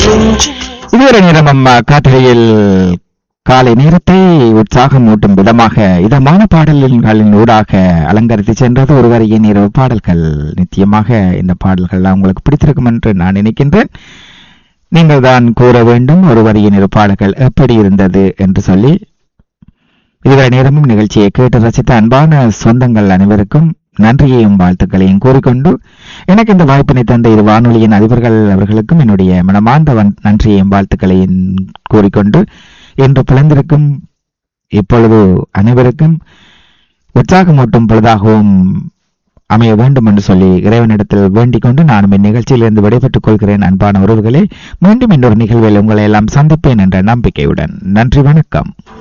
இதுவரை நேரம் அம்மா காட்டுகையில் காலை நேரத்தை உற்சாகமூட்டும் விதமாக இதமான பாடல்களின் ஊடாக அலங்கரித்து சென்றது ஒருவரையின் இரவு பாடல்கள் நிச்சயமாக இந்த பாடல்கள் உங்களுக்கு பிடித்திருக்கும் என்று நான் நினைக்கின்றேன் நீங்கள் தான் கூற வேண்டும் ஒருவரையின் இரு பாடல்கள் எப்படி இருந்தது என்று சொல்லி இதுவரை நேரமும் நிகழ்ச்சியை கேட்டு ரசித்த அன்பான சொந்தங்கள் அனைவருக்கும் நன்றியையும் வாழ்த்துக்களையும் கூறிக்கொண்டு எனக்கு இந்த வாய்ப்பினை தந்த இரு வானொலியின் அதிபர்கள் அவர்களுக்கும் என்னுடைய மனமார்ந்த வன்- நன்றியையும் வாழ்த்துக்களையும் கூறிக்கொண்டு இன்று பிளந்திருக்கும் இப்பொழுது அனைவருக்கும் உற்சாகமூட்டும் பொழுதாகவும் அமைய வேண்டும் என்று சொல்லி இறைவனிடத்தில் வேண்டிக் கொண்டு நானும் இந்நிகழ்ச்சியிலிருந்து விடைபெற்றுக் கொள்கிறேன் அன்பான உறவுகளே மீண்டும் இன்னொரு நிகழ்வில் உங்களை எல்லாம் சந்திப்பேன் என்ற நம்பிக்கையுடன் நன்றி வணக்கம்